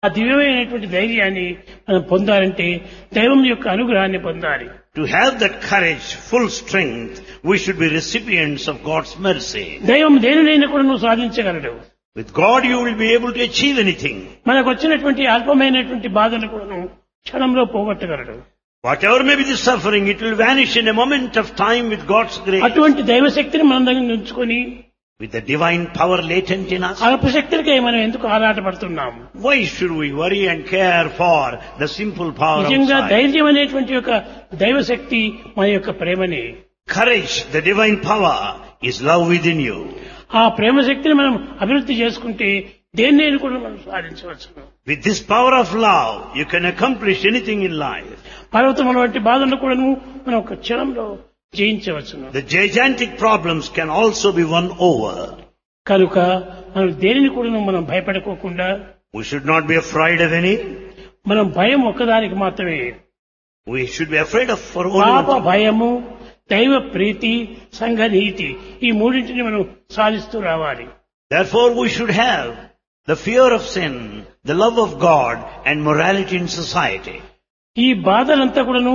ఆ దివ్యమైనటువంటి ధైర్యాన్ని మనం పొందాలంటే దైవం యొక్క అనుగ్రహాన్ని పొందాలి To have that courage, full strength, we should be recipients of God's mercy. దైవం దేనినైనా కూడా నువ్వు సాధించగలడు With God you will be able to achieve anything. మనకు వచ్చినటువంటి అల్పమైనటువంటి బాధలు కూడా క్షణంలో పోగొట్టగలడు Whatever may be the suffering, it will vanish in a moment of time with God's grace. అటువంటి దైవశక్తిని మన దగ్గర ఉంచుకొని With the divine power latent in us. అల్పశక్తులకై మనం ఎందుకు ఆరాటపడుతున్నాము Why should we worry and care for the simple power నిజంగా outside? ధైర్యం అనేటువంటి యొక్క దైవశక్తి మన యొక్క ప్రేమని Courage, the divine power, is love within you. ఆ ప్రేమ శక్తిని మనం అభివృద్ధి చేసుకుంటే దేన్నైనా కూడా మనం సాధించవచ్చు With this power of love, you can accomplish anything in life. పర్వతం వంటి బాధలను కూడా మనం ఒక క్షణంలో జయించవచ్చును The gigantic problems can also be won over. కనుక మనం దేనిని కూడా మనం భయపడుకోకుండా We should not be afraid of any. మనం భయం ఒక్కదానికి మాత్రమే We should be afraid of for only పాప one thing. భయము దైవ ప్రీతి సంఘనీతి ఈ మూడింటిని మనం సాధిస్తూ రావాలి Therefore we should have the fear of sin, the love of God and morality in society. ఈ బాధలంతా కూడాను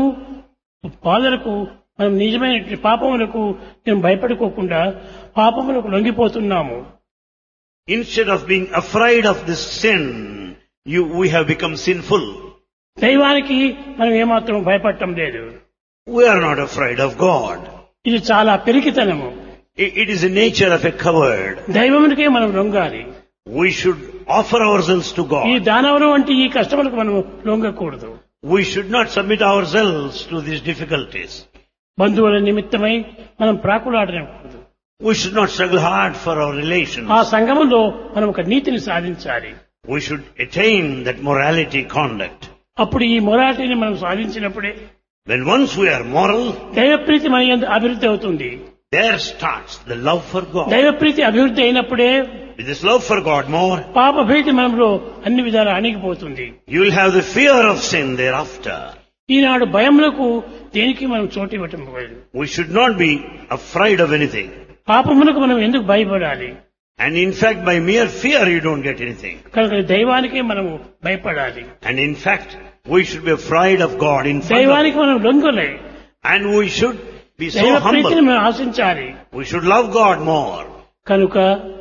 బాధలకు మనం నిజమైన పాపములకు మేము భయపడుకోకుండా పాపములకు లొంగిపోతున్నాము Instead of being afraid of this sin, you, we have become sinful. దైవానికి మనం ఏమాత్రం భయపడటం లేదు We are not afraid of God. ఇది చాలా పెరిగితనము I- It is the nature of a coward. దైవమునికే మనం లొంగాలి We should offer ourselves to ఈ God. దానవరం వంటి ఈ కష్టములకు మనం లొంగకూడదు We should not submit ourselves to these difficulties. బంధువుల నిమిత్తమై మనం ప్రాకులాడకూడదు We should not struggle hard for our ఆ relations. సంఘములో మనం ఒక నీతిని సాధించాలి We should attain that morality conduct. అప్పుడు ఈ మొరాటిని మనం సాధించినప్పుడే When once we are moral, దైవప్రీతి మన యందు అభివృద్ధి అవుతుంది there starts the love for God. దైవప్రీతి అభివృద్ధి అయినప్పుడే With this love for God more, పాప భీతి మనలో అన్ని విధాలు అణిగిపోతుంది you will have the fear of sin thereafter. ఈనాడు భయములకు దేనికి మనం చోటు ఇవ్వటం లేదు We should not be afraid of anything. పాపములకు మనం ఎందుకు భయపడాలి And in fact, by mere fear, you don't get anything. కనుక దైవానికే మనము భయపడాలి And in fact, we should be afraid of God in front of దైవానికి మనం లొంగలే And we should be so దైవ ప్రీతిని humble. మనం ఆశించాలి We should love God more. కనుక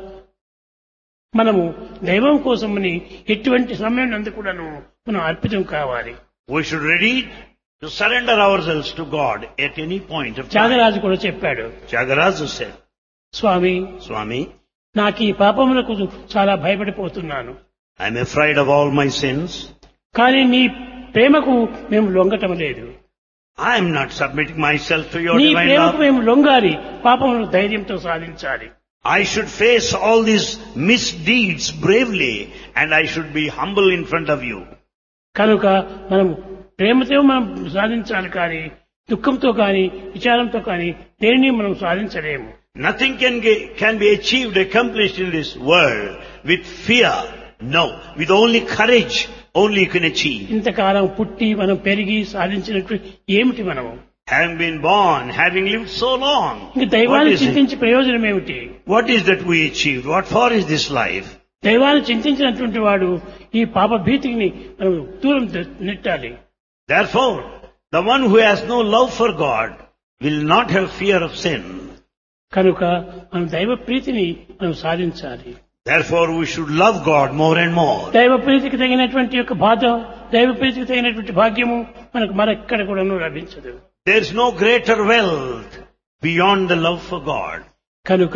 మనము దైవం కోసమని ఎటువంటి సమయం నందు కూడాను మనం అర్పితం కావాలి We should ready to surrender ourselves to God at any point of time. Tyagaraju కూడా చెప్పాడు Tyagaraja said, స్వామి Swami, నాకు ఈ పాపములకు చాలా భయపడిపోతున్నాను I'm afraid of all my sins. కానీ నీ ప్రేమకు మేము లొంగటం లేదు I'm not submitting myself to your నీ divine ప్రేమకు love. మేము లొంగాలి పాపమును ధైర్యంతో సాధించాలి I should face all these misdeeds bravely and I should be humble in front of you. కనుక మనం ప్రేమతో మనం సాధించాలి కానీ దుఃఖంతో కానీ విచారంతో కానీ దేనిని మనం సాధించలేము Nothing can, ge- can be achieved, accomplished in this world with fear. No. With only courage, only you can achieve. ఇంతకాలం పుట్టి మనం పెరిగి సాధించినట్టు ఏమిటి మనము Having been born, having lived so long, ఇంక what దైవాన్ని is, it? చింతించి ప్రయోజనం ఏమిటి what is that we achieved? What for is this life? దైవాన్ని చింతించినటువంటి వాడు ఈ పాప భీతిని మనం దూరం తె- నెట్టాలి Therefore, the one who has no love for God will not have fear of sin. కనుక మనం దైవ ప్రీతిని మనం సాధించాలి Therefore, we should love God more and more. దైవ ప్రీతికి తగినటువంటి యొక్క బాధ దైవ ప్రీతికి తగినటువంటి భాగ్యము మనకు మరెక్కడ కూడాను లభించదు There is no greater wealth beyond the love for God. కనుక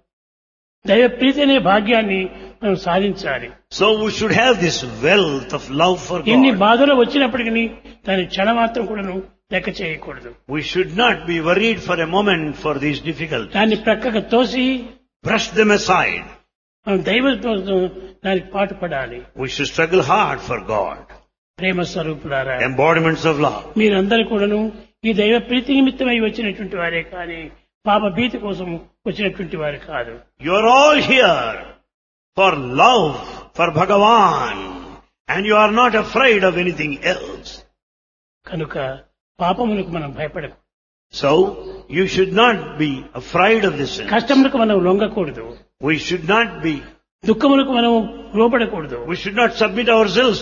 దైవ ప్రీతి అనే భాగ్యాన్ని మనం సాధించాలి So we should have this wealth of love for ఎన్ని God. బాధలు వచ్చినప్పటికీ దాని క్షణమాత్రం కూడాను లెక్క చేయకూడదు We should not be worried for a moment for these difficulties. దాన్ని ప్రక్కకు తోసి Brush them aside. మనం దైవ దానికి పాటు పడాలి We should struggle hard for God. ప్రేమ స్వరూపులారా Embodiments of love. మీరందరూ కూడాను ఈ దైవ ప్రీతి నిమిత్తమై వచ్చినటువంటి వారే కానీ పాప భీతి కోసం వచ్చినటువంటి వారు కాదు You are all here for love for Bhagavan. And you are not afraid of anything else. కనుక పాపములకు మనం భయపడకు So, you should not be afraid of this sin. కష్టములకు మనం లొంగకూడదు We should not be, దుఃఖములకు మనం లోపడకూడదు we should not submit ourselves